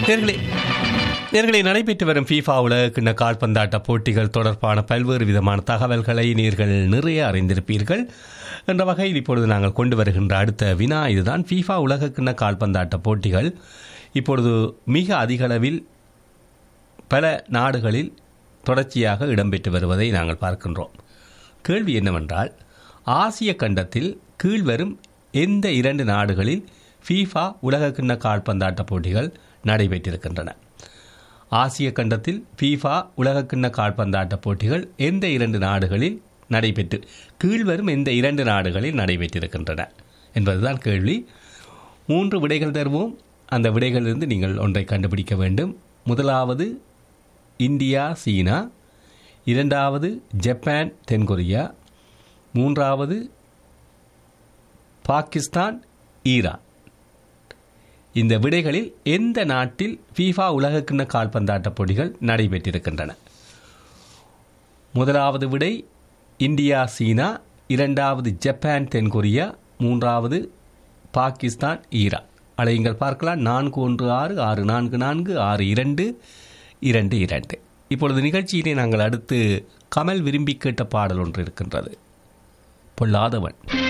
நேர்களே நேர்களை நடைபெற்று வரும் ஃபீஃபா உலக கிண்ண கால்பந்தாட்ட போட்டிகள் தொடர்பான பல்வேறு விதமான தகவல்களை நீர்கள் நிறைய அறிந்திருப்பீர்கள் என்ற வகையில் இப்பொழுது நாங்கள் கொண்டு வருகின்ற அடுத்த வினா இதுதான் ஃபீஃபா உலக கிண்ண கால்பந்தாட்ட போட்டிகள் இப்பொழுது மிக அதிகளவில் பல நாடுகளில் தொடர்ச்சியாக இடம்பெற்று வருவதை நாங்கள் பார்க்கின்றோம் கேள்வி என்னவென்றால் ஆசிய கண்டத்தில் கீழ்வரும் எந்த இரண்டு நாடுகளில் ஃபீஃபா உலகக்கிண்ண கால்பந்தாட்ட போட்டிகள் நடைபெற்றிருக்கின்றன ஆசிய கண்டத்தில் ஃபீஃபா உலகக்கிண்ண கால்பந்தாட்ட போட்டிகள் எந்த இரண்டு நாடுகளில் நடைபெற்று கீழ்வரும் எந்த இரண்டு நாடுகளில் நடைபெற்றிருக்கின்றன என்பதுதான் கேள்வி மூன்று விடைகள் தருவோம் அந்த விடைகளிலிருந்து நீங்கள் ஒன்றை கண்டுபிடிக்க வேண்டும் முதலாவது இந்தியா சீனா இரண்டாவது ஜப்பான் தென்கொரியா மூன்றாவது பாகிஸ்தான் ஈரான் இந்த விடைகளில் எந்த நாட்டில் ஃபீஃபா உலகக்கிண்ண கால்பந்தாட்ட போட்டிகள் நடைபெற்றிருக்கின்றன முதலாவது விடை இந்தியா சீனா இரண்டாவது ஜப்பான் தென்கொரியா மூன்றாவது பாகிஸ்தான் ஈரான் அலையுங்கள் பார்க்கலாம் நான்கு ஒன்று ஆறு ஆறு நான்கு நான்கு ஆறு இரண்டு இரண்டு இரண்டு இப்பொழுது நிகழ்ச்சியிலே நாங்கள் அடுத்து கமல் விரும்பி கேட்ட பாடல் ஒன்று இருக்கின்றது பொல்லாதவன்